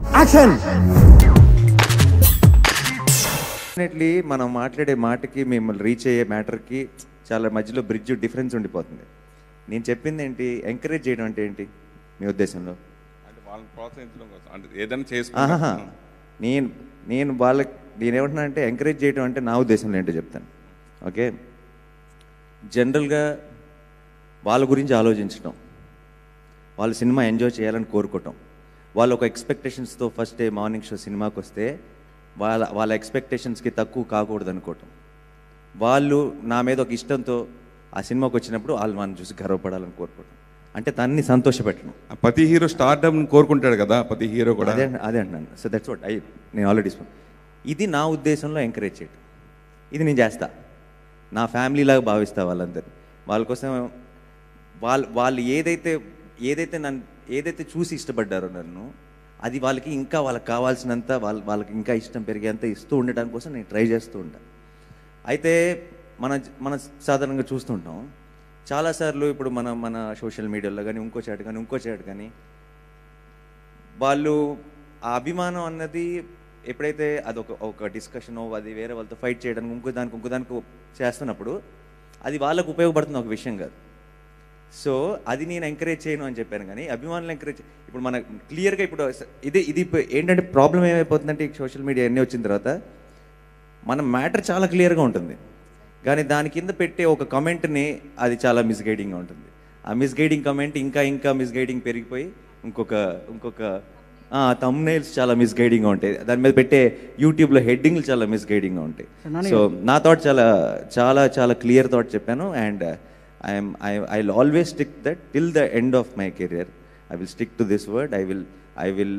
Action definitely మనం మాట్లాడే మాటకి మిమ్మల్ని రీచ్ అయ్యే మ్యాటర్కి చాలా మధ్యలో బ్రిడ్జ్ డిఫరెన్స్ ఉండిపోతుంది నేను చెప్పింది ఏంటి ఎంకరేజ్ చేయడం అంటే ఏంటి మీ ఉద్దేశంలో అంటే వాళ్ళని ప్రోత్సహించడం కోసం అంటే ఏదైనా ఆహాహా. చేసుకుంటా నేను నేను వాళ్ళకి నేను ఏమంటున్నా అంటే ఎంకరేజ్ చేయడం అంటే నా ఉద్దేశంలో ఏంటో చెప్తాను ఓకే జనరల్గా వాళ్ళ గురించి ఆలోచించడం వాళ్ళ సినిమా ఎంజాయ్ చేయాలని కోరుకోవటం వాళ్ళు ఒక ఎక్స్పెక్టేషన్స్తో ఫస్ట్ డే మార్నింగ్ షో సినిమాకి వస్తే వాళ్ళ వాళ్ళ ఎక్స్పెక్టేషన్స్కి తక్కువ కాకూడదు అనుకోవటం వాళ్ళు నా మీద ఒక ఇష్టంతో ఆ సినిమాకి వచ్చినప్పుడు వాళ్ళు మనం చూసి గర్వపడాలని కోరుకోవటం అంటే తన్ని సంతోషపెట్టడం ప్రతి హీరో స్టార్డమ్ కోరుకుంటాడు కదా ప్రతి హీరో కూడా అదే అదే అంటున్నాను సో దట్స్ వాట్ ఐ నేను ఆల్రెడీ ఇది నా ఉద్దేశంలో ఎంకరేజ్ చేయటం ఇది నేను చేస్తా నా ఫ్యామిలీ లాగా భావిస్తా వాళ్ళందరినీ వాళ్ళ కోసం వాళ్ళు వాళ్ళు ఏదైతే ఏదైతే నన్ను ఏదైతే చూసి ఇష్టపడ్డారో నన్ను అది వాళ్ళకి ఇంకా వాళ్ళకి కావాల్సినంత వాళ్ళ వాళ్ళకి ఇంకా ఇష్టం పెరిగేంత ఇస్తూ ఉండటం కోసం నేను ట్రై చేస్తూ ఉంటాను అయితే మన మన సాధారణంగా చూస్తుంటాం చాలాసార్లు ఇప్పుడు మన మన సోషల్ మీడియాలో కానీ ఇంకో చాట్ కానీ ఇంకో చాట్ కానీ వాళ్ళు ఆ అభిమానం అన్నది ఎప్పుడైతే అది ఒక ఒక డిస్కషన్ అది వేరే వాళ్ళతో ఫైట్ చేయడానికి ఇంకో దానికి ఇంకో దానికి చేస్తున్నప్పుడు అది వాళ్ళకు ఉపయోగపడుతున్న ఒక విషయం కాదు సో అది నేను ఎంకరేజ్ చేయను అని చెప్పాను కానీ అభిమానులు ఎంకరేజ్ ఇప్పుడు మన క్లియర్గా ఇప్పుడు ఇది ఇది ఇప్పుడు ఏంటంటే ప్రాబ్లం ఏమైపోతుందంటే ఈ సోషల్ మీడియా అన్నీ వచ్చిన తర్వాత మన మ్యాటర్ చాలా క్లియర్గా ఉంటుంది కానీ దాని కింద పెట్టే ఒక కమెంట్ని అది చాలా మిస్గైడింగ్గా ఉంటుంది ఆ మిస్గైడింగ్ కమెంట్ ఇంకా ఇంకా మిస్గైడింగ్ పెరిగిపోయి ఇంకొక ఇంకొక తమ్నైల్స్ చాలా మిస్గైడింగ్గా ఉంటాయి దాని మీద పెట్టే యూట్యూబ్లో హెడ్డింగ్లు చాలా మిస్గైడింగ్గా ఉంటాయి సో నా థాట్ చాలా చాలా చాలా క్లియర్ థాట్ చెప్పాను and I'm I I always stick that till the end of my career I will stick to this word I will I will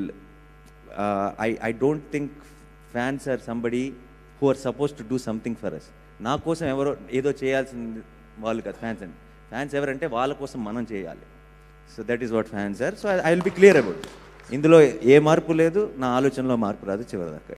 I I don't think fans are somebody who are suppose to do something for us నా కోసం ఎవరో ఏదో చేయాల్సింది వాళ్ళు కాదు fans అండి fans ఎవరంటే వాళ్ళ కోసం మనం చేయాలి so that is what fans are so I will be clear about ఇందులో ఏ మార్పు లేదు నా ఆలోచనలో మార్పు రాదు చివరి దాకా